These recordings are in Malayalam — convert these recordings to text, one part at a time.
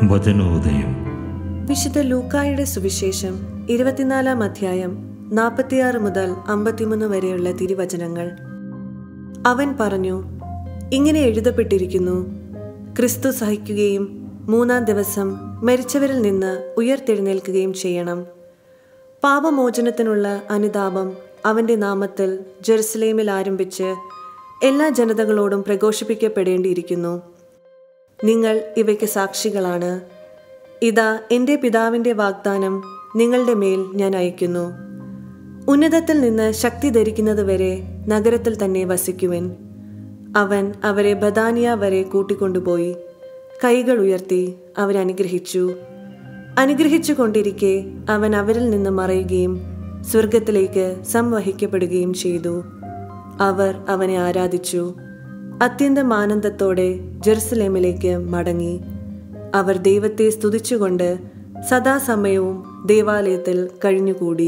വചനോദയം വിശുദ്ധ ലൂക്കായുടെ സുവിശേഷം ഇരുപത്തിനാലാം അധ്യായം നാൽപ്പത്തിയാറ് മുതൽ അമ്പത്തിമൂന്ന് വരെയുള്ള തിരുവചനങ്ങൾ അവൻ പറഞ്ഞു ഇങ്ങനെ എഴുതപ്പെട്ടിരിക്കുന്നു ക്രിസ്തു സഹിക്കുകയും മൂന്നാം ദിവസം മരിച്ചവരിൽ നിന്ന് ഉയർത്തെഴുന്നേൽക്കുകയും ചെയ്യണം പാപമോചനത്തിനുള്ള അനുതാപം അവന്റെ നാമത്തിൽ ജെറുസലേമിൽ ആരംഭിച്ച് എല്ലാ ജനതകളോടും പ്രഘോഷിപ്പിക്കപ്പെടേണ്ടിയിരിക്കുന്നു നിങ്ങൾ ഇവയ്ക്ക് സാക്ഷികളാണ് ഇതാ എൻ്റെ പിതാവിൻ്റെ വാഗ്ദാനം നിങ്ങളുടെ മേൽ ഞാൻ അയക്കുന്നു ഉന്നതത്തിൽ നിന്ന് ശക്തി ധരിക്കുന്നതുവരെ നഗരത്തിൽ തന്നെ വസിക്കുവിൻ അവൻ അവരെ ബദാനിയ വരെ കൂട്ടിക്കൊണ്ടുപോയി കൈകൾ ഉയർത്തി അവരനുഗ്രഹിച്ചു അനുഗ്രഹിച്ചു കൊണ്ടിരിക്കെ അവൻ അവരിൽ നിന്ന് മറയുകയും സ്വർഗത്തിലേക്ക് സംവഹിക്കപ്പെടുകയും ചെയ്തു അവർ അവനെ ആരാധിച്ചു അത്യന്തം ആനന്ദത്തോടെ ജെറുസലേമിലേക്ക് മടങ്ങി അവർ ദൈവത്തെ സ്തുതിച്ചുകൊണ്ട് സദാസമയവും ദേവാലയത്തിൽ കഴിഞ്ഞുകൂടി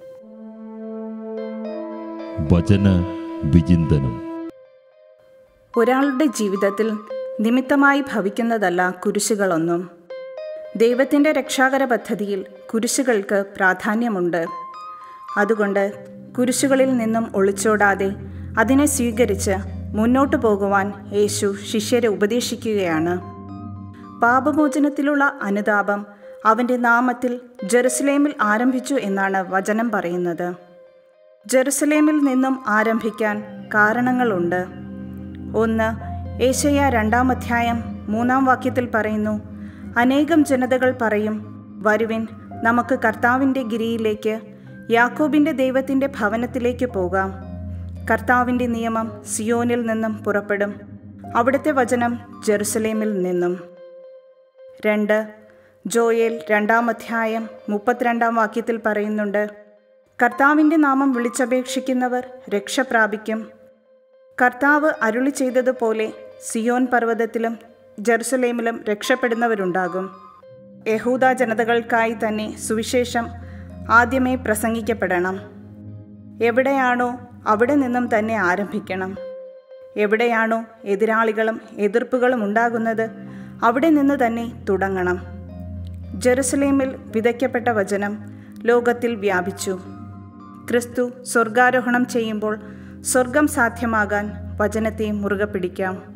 വചന വിചിന്തനം ഒരാളുടെ ജീവിതത്തിൽ നിമിത്തമായി ഭവിക്കുന്നതല്ല കുരിശുകളൊന്നും ദൈവത്തിൻ്റെ രക്ഷാകര പദ്ധതിയിൽ കുരിശുകൾക്ക് പ്രാധാന്യമുണ്ട് അതുകൊണ്ട് കുരിശുകളിൽ നിന്നും ഒളിച്ചോടാതെ അതിനെ സ്വീകരിച്ച് മുന്നോട്ടു പോകുവാൻ യേശു ശിഷ്യരെ ഉപദേശിക്കുകയാണ് പാപമോചനത്തിലുള്ള അനുതാപം അവൻ്റെ നാമത്തിൽ ജെറുസലേമിൽ ആരംഭിച്ചു എന്നാണ് വചനം പറയുന്നത് ജെറുസലേമിൽ നിന്നും ആരംഭിക്കാൻ കാരണങ്ങളുണ്ട് ഒന്ന് ഏശയ്യ രണ്ടാം അധ്യായം മൂന്നാം വാക്യത്തിൽ പറയുന്നു അനേകം ജനതകൾ പറയും വരുവിൻ നമുക്ക് കർത്താവിൻ്റെ ഗിരിയിലേക്ക് യാക്കോബിൻ്റെ ദൈവത്തിൻ്റെ ഭവനത്തിലേക്ക് പോകാം കർത്താവിൻ്റെ നിയമം സിയോനിൽ നിന്നും പുറപ്പെടും അവിടുത്തെ വചനം ജെറുസലേമിൽ നിന്നും രണ്ട് ജോയേൽ രണ്ടാം അധ്യായം മുപ്പത്തിരണ്ടാം വാക്യത്തിൽ പറയുന്നുണ്ട് കർത്താവിൻ്റെ നാമം വിളിച്ചപേക്ഷിക്കുന്നവർ രക്ഷ പ്രാപിക്കും കർത്താവ് അരുളി ചെയ്തതുപോലെ സിയോൻ പർവ്വതത്തിലും ജെറുസലേമിലും രക്ഷപ്പെടുന്നവരുണ്ടാകും യഹൂദ ജനതകൾക്കായി തന്നെ സുവിശേഷം ആദ്യമേ പ്രസംഗിക്കപ്പെടണം എവിടെയാണോ അവിടെ നിന്നും തന്നെ ആരംഭിക്കണം എവിടെയാണോ എതിരാളികളും എതിർപ്പുകളും ഉണ്ടാകുന്നത് അവിടെ നിന്ന് തന്നെ തുടങ്ങണം ജെറുസലേമിൽ വിതയ്ക്കപ്പെട്ട വചനം ലോകത്തിൽ വ്യാപിച്ചു ക്രിസ്തു സ്വർഗാരോഹണം ചെയ്യുമ്പോൾ സ്വർഗം സാധ്യമാകാൻ വചനത്തെ മുറുകെ പിടിക്കാം